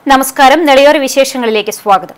നമസ്കാരം നെളിയോര വിശേഷങ്ങളിലേക്ക് സ്വാഗതം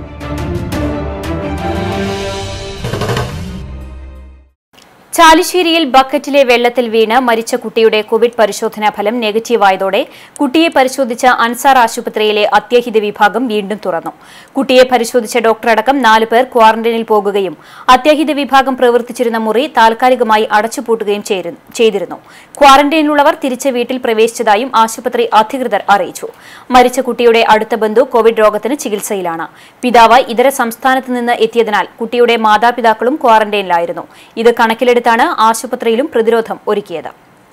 ചാലിശ്ശേരിയിൽ ബക്കറ്റിലെ വെള്ളത്തിൽ വീണ് മരിച്ച കുട്ടിയുടെ കോവിഡ് പരിശോധനാ ഫലം നെഗറ്റീവായതോടെ കുട്ടിയെ പരിശോധിച്ച അൻസാർ ആശുപത്രിയിലെ അത്യാഹിത വിഭാഗം വീണ്ടും തുറന്നു കുട്ടിയെ പരിശോധിച്ച ഡോക്ടറടക്കം നാല് പേർ ക്വാറന്റൈനിൽ പോകുകയും അത്യാഹിത വിഭാഗം പ്രവർത്തിച്ചിരുന്ന മുറി താൽക്കാലികമായി അടച്ചുപൂട്ടുകയും ചെയ്തിരുന്നു- ചെയ്തിരുന്നു ക്വാറന്റൈനിലുള്ളവർ തിരിച്ച് വീട്ടിൽ പ്രവേശിച്ചതായും ആശുപത്രി അധികൃതർ അറിയിച്ചു മരിച്ച കുട്ടിയുടെ അടുത്ത ബന്ധു കോവിഡ് രോഗത്തിന് ചികിത്സയിലാണ് പിതാവ് ഇതര സംസ്ഥാനത്ത് നിന്ന് എത്തിയതിനാൽ കുട്ടിയുടെ മാതാപിതാക്കളും ക്വാറന്റൈനിലായിരുന്നു ഇത് കണക്കിലെടുത്താണ് ആശുപത്രിയിലും പ്രതിരോധം ഒരുക്കിയത്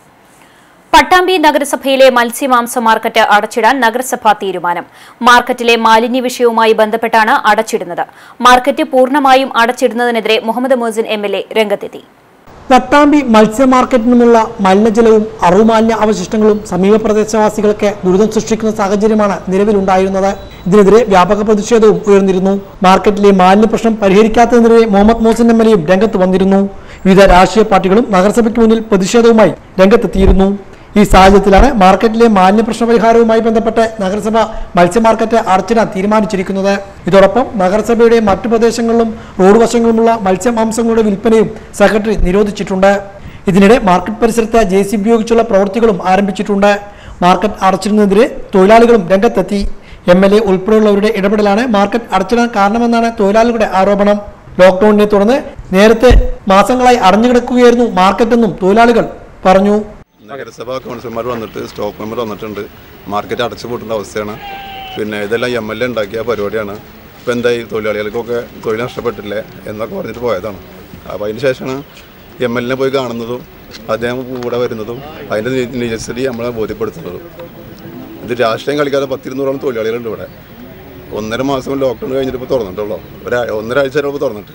പട്ടാമ്പി നഗരസഭയിലെ മത്സ്യമാംസ മാർക്കറ്റ് അടച്ചിടാൻ നഗരസഭ തീരുമാനം മാർക്കറ്റിലെ മാലിന്യ വിഷയവുമായി ബന്ധപ്പെട്ടാണ് അടച്ചിടുന്നത് മാർക്കറ്റ് പൂർണ്ണമായും അടച്ചിടുന്നതിനെതിരെ Muhammad Mohsin M L A രംഗത്തെത്തി പട്ടാമ്പി മത്സ്യ മാർക്കറ്റിൽ നിന്നുള്ള മലിനജലവും അറുമാലിന്യ അവശിഷ്ടങ്ങളും സമീപ പ്രദേശവാസികൾക്ക് ദുരിതം സൃഷ്ടിക്കുന്ന സാഹചര്യമാണ് നിലവിലുണ്ടായിരുന്നത് ഇതിനെതിരെ വ്യാപക പ്രതിഷേധവും ഉയർന്നിരുന്നു മാർക്കറ്റിലെ മാലിന്യ പ്രശ്നം പരിഹരിക്കാത്തതിനെതിരെ മുഹമ്മദ് മോസിൻ എം എൽ എയും രംഗത്ത് വന്നിരുന്നു വിവിധ രാഷ്ട്രീയ പാർട്ടികളും നഗരസഭയ്ക്ക് മുന്നിൽ പ്രതിഷേധവുമായി രംഗത്തെത്തിയിരുന്നു ഈ സാഹചര്യത്തിലാണ് മാർക്കറ്റിലെ മാലിന്യ പ്രശ്ന പരിഹാരവുമായി ബന്ധപ്പെട്ട് നഗരസഭ മത്സ്യ മാർക്കറ്റ് അടച്ചിടാൻ തീരുമാനിച്ചിരിക്കുന്നത് ഇതോടൊപ്പം നഗരസഭയുടെ മറ്റു പ്രദേശങ്ങളിലും റോഡ് വശങ്ങളുമുള്ള മത്സ്യമാംസങ്ങളുടെ വിൽപ്പനയും സെക്രട്ടറി നിരോധിച്ചിട്ടുണ്ട് ഇതിനിടെ മാർക്കറ്റ് പരിസരത്ത് ജെ സി ഉപയോഗിച്ചുള്ള പ്രവൃത്തികളും ആരംഭിച്ചിട്ടുണ്ട് മാർക്കറ്റ് അടച്ചിടുന്നതിനെതിരെ തൊഴിലാളികളും രംഗത്തെത്തി എം എൽ എ ഉൾപ്പെടെയുള്ളവരുടെ ഇടപെടലാണ് മാർക്കറ്റ് അടച്ചിടാൻ കാരണമെന്നാണ് തൊഴിലാളികളുടെ ആരോപണം ലോക്ക്ഡൌണിനെ തുടർന്ന് നേരത്തെ മാസങ്ങളായി അടഞ്ഞുകിടക്കുകയായിരുന്നു മാർക്കറ്റെന്നും തൊഴിലാളികൾ പറഞ്ഞു നഗരസഭാ കൗൺസിലർമാർ വന്നിട്ട് സ്റ്റോക്ക് മെമ്പർ വന്നിട്ടുണ്ട് മാർക്കറ്റ് അടച്ചു പൂട്ടേണ്ട അവസ്ഥയാണ് പിന്നെ ഇതെല്ലാം എം എൽ എ ഉണ്ടാക്കിയ പരിപാടിയാണ് ഇപ്പോൾ എന്തായി തൊഴിലാളികൾക്കൊക്കെ തൊഴിൽ നഷ്ടപ്പെട്ടില്ലേ എന്നൊക്കെ പറഞ്ഞിട്ട് പോയതാണ് അപ്പോൾ അതിന് ശേഷമാണ് എം എൽ എനെ പോയി കാണുന്നതും അദ്ദേഹം കൂടെ വരുന്നതും അതിൻ്റെ നിജസ്ഥിതി നമ്മളെ ബോധ്യപ്പെടുത്തുന്നതും ഇത് രാഷ്ട്രീയം കളിക്കാതെ പത്തിരുന്നൂറോളം തൊഴിലാളികളുണ്ട് ഇവിടെ ഒന്നര മാസം ലോക്ക്ഡൗൺ കഴിഞ്ഞിട്ട് ഇപ്പോൾ തുറന്നിട്ടുള്ളൂ ഒരു ഒന്നര ആഴ്ച ഇപ്പോൾ തുറന്നിട്ട്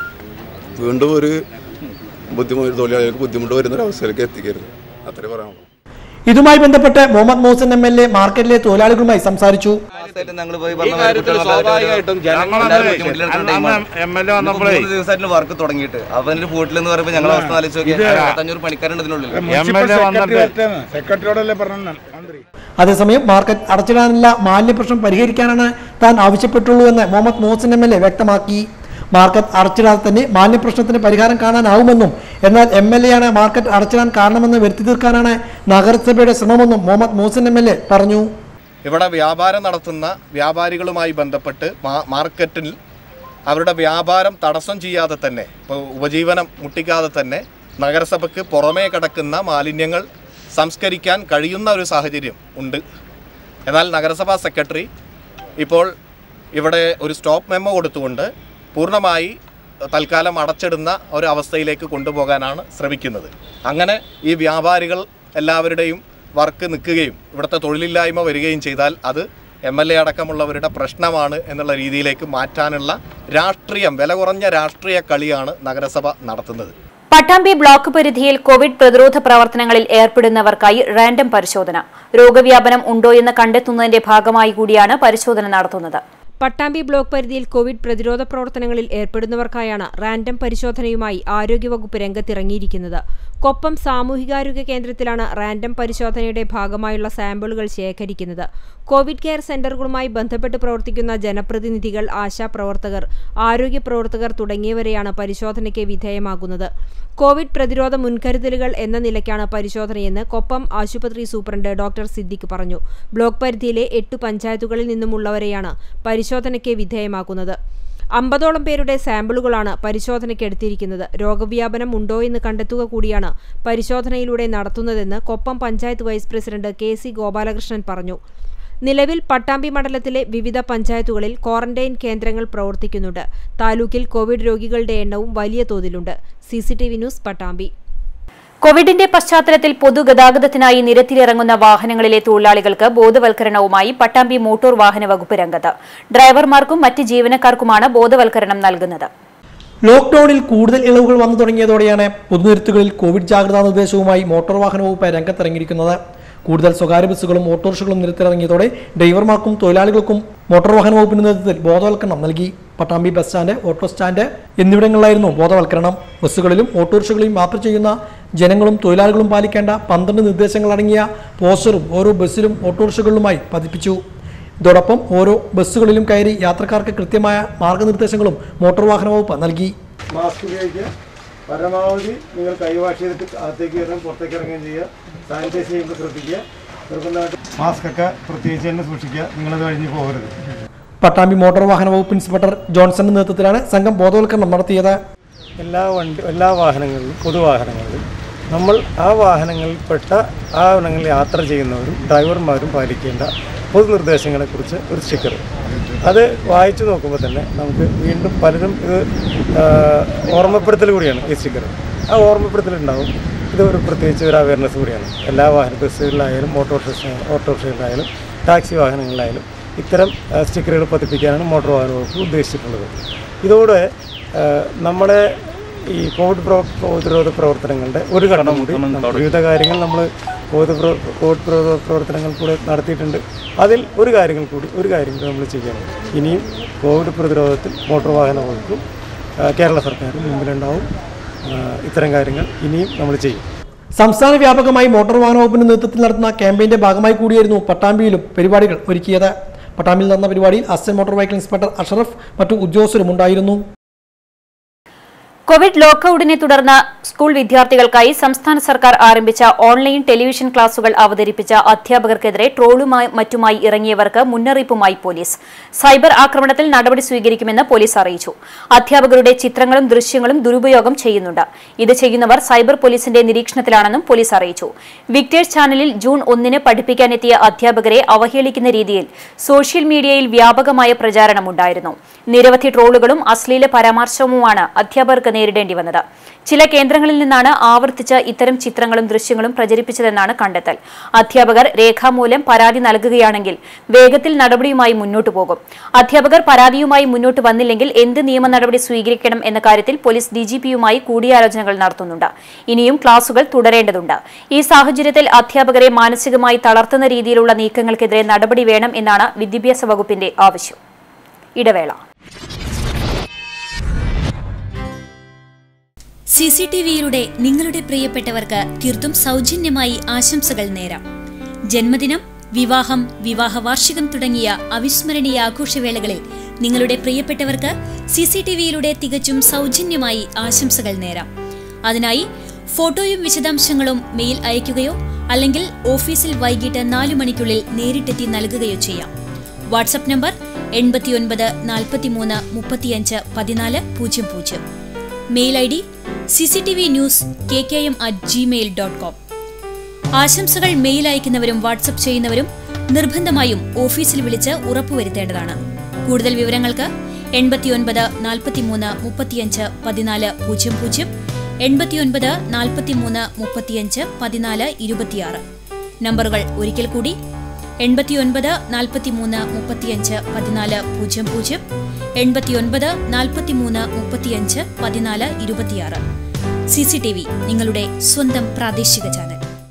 വീണ്ടും ഒരു ബുദ്ധിമുട്ട് തൊഴിലാളികൾക്ക് ബുദ്ധിമുട്ട് വരുന്ന ഒരു അവസ്ഥയിലേക്ക് എത്തിക്കരുത് അത്രേ പറയാനുള്ളൂ ഇതുമായി ബന്ധപ്പെട്ട് Muhammad Mohsin M L A മാർക്കറ്റിലെ തൊഴിലാളികളുമായി സംസാരിച്ചു ഞങ്ങൾ പോയി പറഞ്ഞ മാതിരി കുട്ടികളെ എല്ലാവരും ബുദ്ധിമുട്ടിലാണ് time ആണ്. എം എൽ എ വന്നപ്പോഴേ മൂന്ന് ദിവസമായിട്ട് വർക്ക് തുടങ്ങിയിട്ട് അപ്പൊ അതിന്റെ വീട്ടിലെന്ന് പറയുമ്പോൾ ഞങ്ങളെ അവസ്ഥ ആലോചിച്ച് നോക്കിയാൽ അഞ്ഞൂറ് പണിക്കാരുണ്ട് ഇതിനുള്ളിൽ എം എൽ എ വന്നിട്ട് സെക്രട്ടറിയോടല്ലേ പറഞ്ഞു മന്ത്രി അതേസമയം മാർക്കറ്റ് അടച്ചിടാനുള്ള മാലിന്യ പ്രശ്നം പരിഹരിക്കാനാണ് താൻ ആവശ്യപ്പെട്ടുള്ളൂ എന്ന് Muhammad Mohsin M L A വ്യക്തമാക്കി മാർക്കറ്റ് അടച്ചിടാതെ തന്നെ മാലിന്യ പ്രശ്നത്തിന് പരിഹാരം കാണാനാവുമെന്നും എന്നാൽ എം എൽ എ ആണ് മാർക്കറ്റ് അടച്ചിടാൻ കാരണമെന്ന് വരുത്തി തീർക്കാനാണ് നഗരസഭയുടെ ശ്രമമെന്നും Muhammad Mohsin M L A പറഞ്ഞു ഇവിടെ വ്യാപാരം നടത്തുന്ന വ്യാപാരികളുമായി ബന്ധപ്പെട്ട് മാ- മാർക്കറ്റിൽ അവരുടെ വ്യാപാരം തടസ്സം ചെയ്യാതെ തന്നെ ഇപ്പോൾ ഉപജീവനം മുട്ടിക്കാതെ തന്നെ നഗരസഭയ്ക്ക് പുറമേ കിടക്കുന്ന മാലിന്യങ്ങൾ സംസ്കരിക്കാൻ കഴിയുന്ന ഒരു സാഹചര്യം ഉണ്ട് എന്നാൽ നഗരസഭാ സെക്രട്ടറി ഇപ്പോൾ ഇവിടെ ഒരു സ്റ്റോപ്പ് മെമ്മോ കൊടുത്തുകൊണ്ട് പൂർണ്ണമായി തൽക്കാലം അടച്ചിടുന്ന ഒരു അവസ്ഥയിലേക്ക് കൊണ്ടുപോകാനാണ് ശ്രമിക്കുന്നത് അങ്ങനെ ഈ വ്യാപാരികൾ എല്ലാവരുടെയും വർക്ക് നിൽക്കുകയും ഇവിടുത്തെ തൊഴിലില്ലായ്മ വരികയും ചെയ്താൽ അത് എം എൽ എ അടക്കമുള്ളവരുടെ പ്രശ്നമാണ് എന്നുള്ള രീതിയിലേക്ക് മാറ്റാനുള്ള രാഷ്ട്രീയം വില കുറഞ്ഞ രാഷ്ട്രീയ കളിയാണ് നഗരസഭ നടത്തുന്നത് പട്ടാമ്പി ബ്ലോക്ക് പരിധിയിൽ കോവിഡ് പ്രതിരോധ പ്രവർത്തനങ്ങളിൽ ഏർപ്പെടുന്നവർക്കായി റാൻഡം പരിശോധന രോഗവ്യാപനം ഉണ്ടോയെന്ന് കണ്ടെത്തുന്നതിന്റെ ഭാഗമായി കൂടിയാണ് പരിശോധന നടത്തുന്നത് പട്ടാമ്പി ബ്ലോക്ക് പരിധിയിൽ കോവിഡ് പ്രതിരോധ പ്രവർത്തനങ്ങളിൽ ഏർപ്പെടുന്നവർക്കായാണ് റാൻഡം പരിശോധനയുമായി ആരോഗ്യവകുപ്പ് രംഗത്തിറങ്ങിയിരിക്കുന്നത് കൊപ്പം സാമൂഹികാരോഗ്യ കേന്ദ്രത്തിലാണ് റാൻഡം പരിശോധനയുടെ ഭാഗമായുള്ള സാമ്പിളുകൾ ശേഖരിക്കുന്നത് കോവിഡ് കെയർ സെന്ററുകളുമായി ബന്ധപ്പെട്ട് പ്രവർത്തിക്കുന്ന ജനപ്രതിനിധികൾ ആശാപ്രവർത്തകർ ആരോഗ്യ പ്രവർത്തകർ തുടങ്ങിയവരെയാണ് പരിശോധനയ്ക്ക് വിധേയമാകുന്നത് കോവിഡ് പ്രതിരോധ മുൻകരുതലുകൾ എന്ന നിലയ്ക്കാണ് പരിശോധനയെന്ന് കൊപ്പം ആശുപത്രി സൂപ്രണ്ട് ഡോക്ടർ സിദ്ദിഖ് പറഞ്ഞു ബ്ലോക്ക് പരിധിയിലെ എട്ട് പഞ്ചായത്തുകളിൽ നിന്നുമുള്ളവരെയാണ് പരിശോധനയ്ക്ക് വിധേയമാക്കുന്നത് അമ്പതോളം പേരുടെ സാമ്പിളുകളാണ് പരിശോധനയ്ക്ക് എടുത്തിരിക്കുന്നത് രോഗവ്യാപനം ഉണ്ടോ എന്ന് കണ്ടെത്തുക കൂടിയാണ് പരിശോധനയിലൂടെ നടത്തുന്നതെന്ന് Koppam panchayat vice president K C Gopalakrishnan പറഞ്ഞു നിലവിൽ പട്ടാമ്പി മണ്ഡലത്തിലെ വിവിധ പഞ്ചായത്തുകളിൽ ക്വാറന്റൈൻ കേന്ദ്രങ്ങൾ പ്രവർത്തിക്കുന്നുണ്ട് താലൂക്കിൽ കോവിഡ് രോഗികളുടെ എണ്ണവും വലിയ തോതിലുണ്ട് സി ന്യൂസ് പട്ടാമ്പി കോവിഡിന്റെ പശ്ചാത്തലത്തിൽ പൊതുഗതാഗതത്തിനായി നിരത്തിലിറങ്ങുന്ന വാഹനങ്ങളിലെ തൊഴിലാളികൾക്ക് ബോധവൽക്കരണവുമായി പട്ടാമ്പി മോട്ടോർ വാഹന വകുപ്പ് രംഗത്ത് ഡ്രൈവർമാർക്കും മറ്റ് ജീവനക്കാർക്കുമാണ് ബോധവൽക്കരണം നൽകുന്നത് ലോക്ക്ഡൌണിൽ കൂടുതൽ ഇളവുകൾ വന്നു തുടങ്ങിയതോടെയാണ് പൊതുനിരത്തുകളിൽ കോവിഡ് ജാഗ്രതാ നിർദ്ദേശവുമായി മോട്ടോർ വാഹന വകുപ്പ് രംഗത്തിറങ്ങിയിരിക്കുന്നത് കൂടുതൽ സ്വകാര്യ ബസ്സുകളും ഓട്ടോറിക്ഷകളും നിരത്തിലിറങ്ങിയതോടെ ഡ്രൈവർമാർക്കും തൊഴിലാളികൾക്കും മോട്ടോർ വാഹന വകുപ്പിന്റെ നേതൃത്വത്തിൽ ബോധവൽക്കരണം നൽകി Pattambi bus stand auto stand എന്നിവിടങ്ങളിലായിരുന്നു ബോധവൽക്കരണം ബസ്സുകളിലും ഓട്ടോറിക്ഷകളിലും യാത്ര ചെയ്യുന്ന ജനങ്ങളും തൊഴിലാളികളും പാലിക്കേണ്ട പന്ത്രണ്ട് നിർദ്ദേശങ്ങളടങ്ങിയ പോസ്റ്ററും ഓരോ ബസ്സിലും ഓട്ടോറിക്ഷകളിലുമായി പതിപ്പിച്ചു ഇതോടൊപ്പം ഓരോ ബസ്സുകളിലും കയറി യാത്രക്കാർക്ക് കൃത്യമായ മാർഗനിർദ്ദേശങ്ങളും മോട്ടോർ വാഹന വകുപ്പ് നൽകി മാസ്ക് ഉപയോഗിക്കുക പരമാവധി നിങ്ങൾ കൈവാഷ് ചെയ്തിട്ട് അകത്തേക്ക് വരണം പുറത്തേക്ക് ഇറങ്ങുകയും ചെയ്യുക സാനിറ്റൈസ് ചെയ്യുമ്പോൾ ശ്രദ്ധിക്കുക നിർബന്ധമായിട്ട് മാസ്ക് ഒക്കെ പ്രത്യേകിച്ച് തന്നെ സൂക്ഷിക്കുക നിങ്ങളത് കഴിഞ്ഞ് പോകരുത് പട്ടാമ്പി മോട്ടോർ വാഹന വകുപ്പ് ഇൻസ്പെക്ടർ ജോൺസന്റെ നേതൃത്വത്തിലാണ് സംഘം ബോധവൽക്കരണം നടത്തിയത് എല്ലാ വണ്ടി എല്ലാ വാഹനങ്ങളിലും പൊതുവാഹനങ്ങളിലും നമ്മൾ ആ വാഹനങ്ങളിൽപ്പെട്ട ആ വാഹനങ്ങളിൽ യാത്ര ചെയ്യുന്നവരും ഡ്രൈവർമാരും പാലിക്കേണ്ട പൊതുനിർദ്ദേശങ്ങളെക്കുറിച്ച് ഒരു സ്റ്റിക്കർ അത് വായിച്ചു നോക്കുമ്പോൾ തന്നെ നമുക്ക് വീണ്ടും പലരും ഇത് ആ, ഓർമ്മപ്പെടുത്തൽ കൂടിയാണ് ഈ സ്റ്റിക്കർ ആ ഓർമ്മപ്പെടുത്തൽ ഉണ്ടാവും ഇത് ഒരു പ്രത്യേകിച്ച് ഒരു അവയർനെസ് കൂടിയാണ് എല്ലാ വാഹന ബസ്സുകളിലായാലും ഓട്ടോറിക്ഷ ഓട്ടോറിക്ഷകളിലായാലും ടാക്സി വാഹനങ്ങളിലായാലും ഇത്തരം ആ, സ്റ്റിക്കറുകൾ പതിപ്പിക്കാനാണ് മോട്ടോർ വാഹന വകുപ്പ് ഉദ്ദേശിച്ചിട്ടുള്ളത് ഇതോടെ ആ, നമ്മുടെ ഈ കോവിഡ് പ്രോ പ്രതിരോധ പ്രവർത്തനങ്ങളുടെ ഒരു ഘട്ടം കൂടി നമ്മൾ വിവിധ കാര്യങ്ങൾ നമ്മൾ കോവിഡ് പ്രോ കോവിഡ് പ്രതിരോധ പ്രവർത്തനങ്ങൾ കൂടെ നടത്തിയിട്ടുണ്ട് അതിൽ ഒരു കാര്യങ്ങൾ കൂടി ഒരു കാര്യം കൂടി നമ്മൾ ചെയ്യണം ഇനിയും കോവിഡ് പ്രതിരോധത്തിൽ മോട്ടോർ വാഹന വകുപ്പും ആ, കേരള സർക്കാരും മുമ്പിലുണ്ടാവും ആ, ഇത്തരം കാര്യങ്ങൾ ഇനിയും നമ്മൾ ചെയ്യും സംസ്ഥാന വ്യാപകമായി മോട്ടോർ വാഹന വകുപ്പിന്റെ നേതൃത്വത്തിൽ നടത്തുന്ന ക്യാമ്പയിന്റെ ഭാഗമായി കൂടിയായിരുന്നു പട്ടാമ്പിയിലും പരിപാടികൾ ഒരുക്കിയത് പട്ടാമ്പിയിൽ നടന്ന പരിപാടിയിൽ assistant motor vehicle inspector Ashraf മറ്റു ഉദ്യോഗസ്ഥരും ഉണ്ടായിരുന്നു കോവിഡ് ലോക്കൌട്ടിനെ തുടർന്ന് സ്കൂൾ വിദ്യാർത്ഥികൾക്കായി സംസ്ഥാന സർക്കാർ ആരംഭിച്ച ഓൺലൈൻ ടെലിവിഷൻ ക്ലാസുകൾ അവതരിപ്പിച്ച അധ്യാപകർക്കെതിരെ ട്രോളുമായി മറ്റുമായി ഇറങ്ങിയവർക്ക് മുന്നറിയിപ്പുമായി പോലീസ് സൈബർ ആക്രമണത്തിൽ നടപടി സ്വീകരിക്കുമെന്ന് പോലീസ് അറിയിച്ചു അധ്യാപകരുടെ ചിത്രങ്ങളും ദൃശ്യങ്ങളും ദുരുപയോഗം ചെയ്യുന്നുണ്ട് ഇത് ചെയ്യുന്നവർ സൈബർ പോലീസിന്റെ നിരീക്ഷണത്തിലാണെന്നും പോലീസ് അറിയിച്ചു വിക്ടേഴ്സ് ചാനലിൽ ജൂൺ ഒന്നിന് പഠിപ്പിക്കാനെത്തിയ അധ്യാപകരെ അവഹേളിക്കുന്ന രീതിയിൽ സോഷ്യൽ മീഡിയയിൽ വ്യാപകമായ പ്രചാരണമുണ്ടായിരുന്നു നിരവധി ട്രോളുകളും അശ്ലീല പരാമർശവുമാണ് അധ്യാപകർക്ക് നേരിടേണ്ടി വന്നത് ചില കേന്ദ്രങ്ങളിൽ നിന്നാണ് ആവർത്തിച്ച് ഇത്തരം ചിത്രങ്ങളും ദൃശ്യങ്ങളും പ്രചരിപ്പിച്ചതെന്നാണ് കണ്ടെത്തൽ അധ്യാപകർ രേഖാമൂലം പരാതി നൽകുകയാണെങ്കിൽ വേഗത്തിൽ നടപടിയുമായി മുന്നോട്ടു പോകും അധ്യാപകർ പരാതിയുമായി മുന്നോട്ട് വന്നില്ലെങ്കിൽ എന്ത് നിയമ നടപടി സ്വീകരിക്കണം എന്ന കാര്യത്തിൽ പോലീസ് ഡിജിപിയുമായി കൂടിയാലോചനകൾ നടത്തുന്നുണ്ട് ഇനിയും ക്ലാസുകൾ തുടരേണ്ടതുണ്ട് ഈ സാഹചര്യത്തിൽ അധ്യാപകരെ മാനസികമായി തളർത്തുന്ന രീതിയിലുള്ള നീക്കങ്ങൾക്കെതിരെ നടപടി വേണം എന്നാണ് വിദ്യാഭ്യാസ വകുപ്പിന്റെ ആവശ്യം ഇടവേള സി സി ടി വിയിലൂടെ നിങ്ങളുടെ പ്രിയപ്പെട്ടവർക്ക് തീർത്തും സൗജന്യമായി ആശംസകൾ നേരാം ജന്മദിനം വിവാഹം വിവാഹ വാർഷികം തുടങ്ങിയ അവിസ്മരണീയ ആഘോഷവേളകളിൽ നിങ്ങളുടെ പ്രിയപ്പെട്ടവർക്ക് സി സി ടി വിയിലൂടെ തികച്ചും സൗജന്യമായി ആശംസകൾ നേരാം അതിനായി ഫോട്ടോയും വിശദാംശങ്ങളും മെയിൽ അയയ്ക്കുകയോ അല്ലെങ്കിൽ ഓഫീസിൽ വൈകിട്ട് നാലു മണിക്കുള്ളിൽ നേരിട്ടെത്തി നൽകുകയോ ചെയ്യാം വാട്സപ്പ് നമ്പർ എൺപത്തിയൊൻപത് നാൽപ്പത്തിമൂന്ന് മുപ്പത്തിയഞ്ച് പതിനാല് പൂജ്യം പൂജ്യം mail I D C C T V news K K M at Gmail dot com ആശംസകൾ മെയിൽ അയക്കുന്നവരും വാട്സപ്പ് ചെയ്യുന്നവരും നിർബന്ധമായും ഓഫീസിൽ വിളിച്ച് ഉറപ്പുവരുത്തേണ്ടതാണ് കൂടുതൽ വിവരങ്ങൾക്ക് എൺപത്തിയൊൻപത് നാൽപ്പത്തിമൂന്ന് മുപ്പത്തിയഞ്ച് പതിനാല് പൂജ്യം പൂജ്യം എൺപത്തിയൊൻപത് നാൽപ്പത്തിമൂന്ന് മുപ്പത്തിയഞ്ച് പതിനാല് ഇരുപത്തിയാറ് നമ്പറുകൾ ഒരിക്കൽ കൂടി എൺപത്തിയൊൻപത് നാൽപ്പത്തിമൂന്ന് മുപ്പത്തിയഞ്ച് പതിനാല് പൂജ്യം പൂജ്യം എൺപത്തിയൊൻപത് നാൽപ്പത്തിമൂന്ന് മുപ്പത്തിയഞ്ച് പതിനാല് ഇരുപത്തിയാറ് സി സി ടി വി നിങ്ങളുടെ സ്വന്തം പ്രാദേശിക ചാനൽ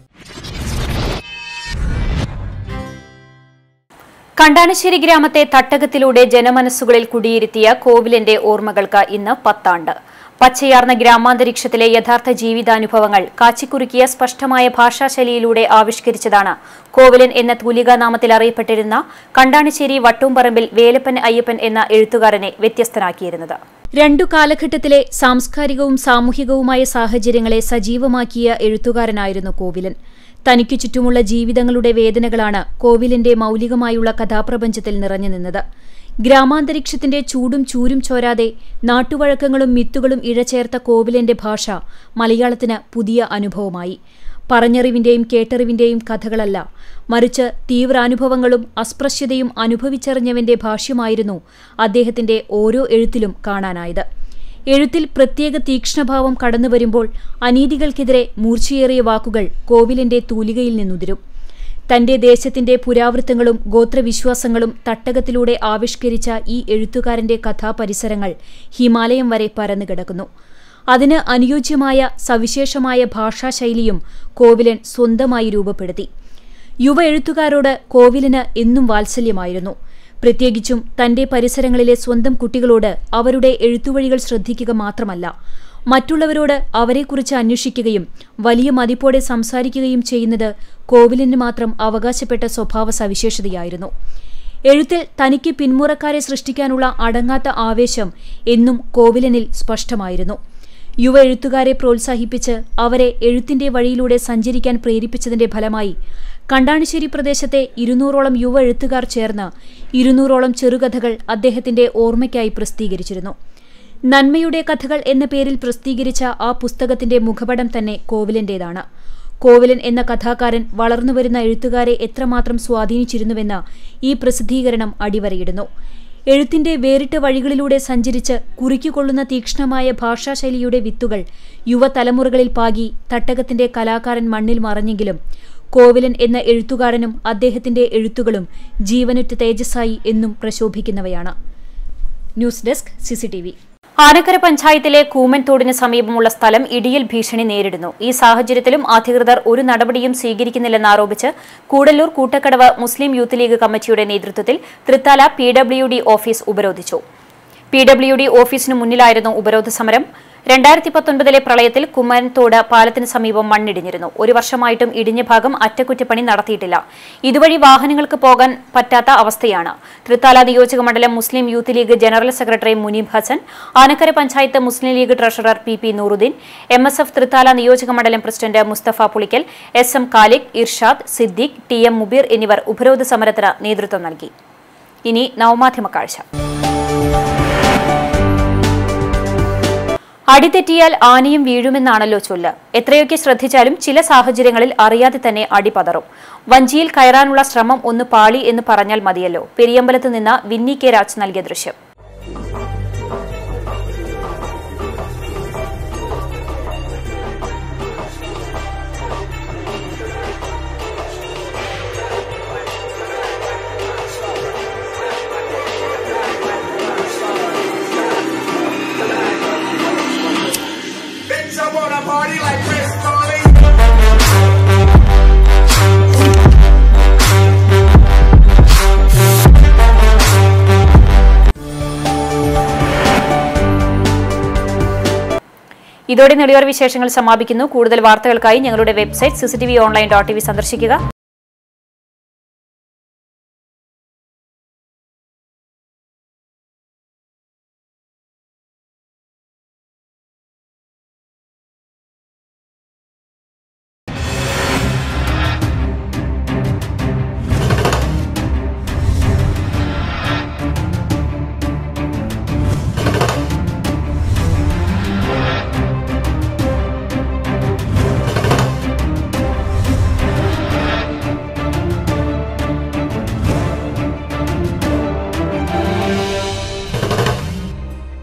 കണ്ടാണശ്ശേരി ഗ്രാമത്തെ തട്ടകത്തിലൂടെ ജനമനസ്സുകളിൽ കുടിയിരുത്തിയ കോവിലിന്റെ ഓർമ്മകൾക്ക് ഇന്ന് പത്താണ്ട് പച്ചയാർന്ന ഗ്രാമാന്തരീക്ഷത്തിലെ യഥാർത്ഥ ജീവിതാനുഭവങ്ങൾ കാച്ചിക്കുറുക്കിയ സ്പഷ്ടമായ ഭാഷാശൈലിയിലൂടെ ആവിഷ്കരിച്ചതാണ് കോവിലൻ എന്ന തൂലികാനാമത്തിൽ അറിയപ്പെട്ടിരുന്ന കണ്ടാണശ്ശേരി വട്ടൂമ്പറമ്പിൽ വേലപ്പൻ അയ്യപ്പൻ എന്ന എഴുത്തുകാരനെ വ്യത്യസ്തനാക്കിയിരുന്നത് രണ്ടു കാലഘട്ടത്തിലെ സാംസ്കാരികവും സാമൂഹികവുമായ സാഹചര്യങ്ങളെ സജീവമാക്കിയ എഴുത്തുകാരനായിരുന്നു കോവിലൻ തനിക്കു ചുറ്റുമുള്ള ജീവിതങ്ങളുടെ വേദനകളാണ് കോവിലിന്റെ മൗലികമായുള്ള കഥാപ്രപഞ്ചത്തിൽ നിറഞ്ഞു നിന്നത് ഗ്രാമാന്തരീക്ഷത്തിന്റെ ചൂടും ചൂരും ചോരാതെ നാട്ടുവഴക്കങ്ങളും മിത്തുകളും ഇഴചേർത്ത കോവിലിന്റെ ഭാഷ മലയാളത്തിന് പുതിയ അനുഭവമായി പറഞ്ഞറിവിന്റെയും കേട്ടറിവിന്റെയും കഥകളല്ല മറിച്ച് തീവ്രാനുഭവങ്ങളും അസ്പൃശ്യതയും അനുഭവിച്ചറിഞ്ഞവന്റെ ഭാഷ്യമായിരുന്നു അദ്ദേഹത്തിന്റെ ഓരോ എഴുത്തിലും കാണാനായത് എഴുത്തിൽ പ്രത്യേക തീക്ഷ്ണഭാവം കടന്നുവരുമ്പോൾ അനീതികൾക്കെതിരെ മൂർച്ചയേറിയ വാക്കുകൾ കോവിലിന്റെ തൂലികയിൽ നിന്നുതിരും തന്റെ ദേശത്തിന്റെ പുരാവൃത്തങ്ങളും ഗോത്രവിശ്വാസങ്ങളും തട്ടകത്തിലൂടെ ആവിഷ്കരിച്ച ഈ എഴുത്തുകാരന്റെ കഥാപരിസരങ്ങൾ ഹിമാലയം വരെ പരന്നുകിടക്കുന്നു അതിന് അനുയോജ്യമായ സവിശേഷമായ ഭാഷാശൈലിയും കോവിലൻ സ്വന്തമായി രൂപപ്പെടുത്തി യുവ എഴുത്തുകാരോട് കോവിലിന് എന്നും വാത്സല്യമായിരുന്നു പ്രത്യേകിച്ചും തന്റെ പരിസരങ്ങളിലെ സ്വന്തം കുട്ടികളോട് അവരുടെ എഴുത്തുവഴികൾ ശ്രദ്ധിക്കുക മാത്രമല്ല മറ്റുള്ളവരോട് അവരെക്കുറിച്ച് അന്വേഷിക്കുകയും വലിയ മതിപ്പോടെ സംസാരിക്കുകയും ചെയ്യുന്നത് കോവിലിന് മാത്രം അവകാശപ്പെട്ട സ്വഭാവ സവിശേഷതയായിരുന്നു എഴുത്തിൽ തനിക്ക് പിന്മുറക്കാരെ സൃഷ്ടിക്കാനുള്ള അടങ്ങാത്ത ആവേശം എന്നും കോവിലനിൽ സ്പഷ്ടമായിരുന്നു യുവ എഴുത്തുകാരെ പ്രോത്സാഹിപ്പിച്ച് അവരെ എഴുത്തിന്റെ വഴിയിലൂടെ സഞ്ചരിക്കാൻ പ്രേരിപ്പിച്ചതിന്റെ ഫലമായി കണ്ടാണിശ്ശേരി പ്രദേശത്തെ ഇരുന്നൂറോളം യുവ എഴുത്തുകാർ ചേർന്ന് ഇരുന്നൂറോളം ചെറുകഥകൾ അദ്ദേഹത്തിന്റെ ഓർമ്മയ്ക്കായി പ്രസിദ്ധീകരിച്ചിരുന്നു നന്മയുടെ കഥകൾ എന്ന പേരിൽ പ്രസിദ്ധീകരിച്ച ആ പുസ്തകത്തിന്റെ മുഖപടം തന്നെ കോവിലന്റേതാണ് കോവിലൻ എന്ന കഥാകാരൻ വളർന്നുവരുന്ന എഴുത്തുകാരെ എത്രമാത്രം സ്വാധീനിച്ചിരുന്നുവെന്ന് ഈ പ്രസിദ്ധീകരണം അടിവരയിടുന്നു എഴുത്തിന്റെ വേറിട്ട വഴികളിലൂടെ സഞ്ചരിച്ച് കുറിക്കുകൊള്ളുന്ന തീക്ഷ്ണമായ ഭാഷാശൈലിയുടെ വിത്തുകൾ യുവതലമുറകളിൽ പാകി തട്ടകത്തിന്റെ കലാകാരൻ മണ്ണിൽ മറഞ്ഞെങ്കിലും കോവിലൻ എന്ന എഴുത്തുകാരനും അദ്ദേഹത്തിന്റെ എഴുത്തുകളും ജീവനുറ്റ തേജസ്സായി എന്നും പ്രശോഭിക്കുന്നവയാണ് ന്യൂസ് ഡെസ്ക് സിസിടിവി ആനക്കര പഞ്ചായത്തിലെ കൂമൻ തോടിന് സമീപമുള്ള സ്ഥലം ഇടിയിൽ ഭീഷണി നേരിടുന്നു ഈ സാഹചര്യത്തിലും അധികൃതർ ഒരു നടപടിയും സ്വീകരിക്കുന്നില്ലെന്നാരോപിച്ച് Koodallur Koottakkadavu Muslim Youth League കമ്മിറ്റിയുടെ നേതൃത്വത്തിൽ Thrithala P W D office ഉപരോധിച്ചു പി ഡബ്ല്യു ഡി ഓഫീസിന് മുന്നിലായിരുന്നു ഉപരോധ സമരം രണ്ടായിരത്തി പത്തൊൻപതിലെ പ്രളയത്തിൽ കുമ്മനത്തോട് പാലത്തിന് സമീപം മണ്ണിടിഞ്ഞിരുന്നു ഒരു വർഷമായിട്ടും ഇടിഞ്ഞ ഭാഗം അറ്റകുറ്റപ്പണി നടത്തിയിട്ടില്ല ഇതുവഴി വാഹനങ്ങൾക്ക് പോകാൻ പറ്റാത്ത അവസ്ഥയാണ് തൃത്താല നിയോജക മണ്ഡലം Muslim Youth League general secretary Muneeb Hassan Anakkara panchayat Muslim League treasurer P P Nooruddin M S F Thrithala നിയോജക മണ്ഡലം president Musthafa Pulikkal S M Khaliq Irshad Siddique T M Mubeer എന്നിവർ ഉപരോധ സമരത്തിന് നേതൃത്വം നൽകി ഇനി നവമാധ്യമ കാഴ്ച അടിതെറ്റിയാൽ ആനയും വീഴുമെന്നാണല്ലോ ചൊല്ല് എത്രയൊക്കെ ശ്രദ്ധിച്ചാലും ചില സാഹചര്യങ്ങളിൽ അറിയാതെ തന്നെ അടി പതറും വഞ്ചിയിൽ കയറാനുള്ള ശ്രമം ഒന്ന് പാളി എന്ന് പറഞ്ഞാൽ മതിയല്ലോ പെരിയമ്പലത്ത് നിന്ന് വിന്നി കെ രാജ് നൽകിയ ദൃശ്യം Bitch, I wanna party like Chris Farley. ഇതോടെ നെടിയോർ വിശേഷങ്ങൾ സമാപിക്കുന്നു കൂടുതൽ വാർത്തകൾക്കായി ഞങ്ങളുടെ website CCTV online dot T V സന്ദർശിക്കുക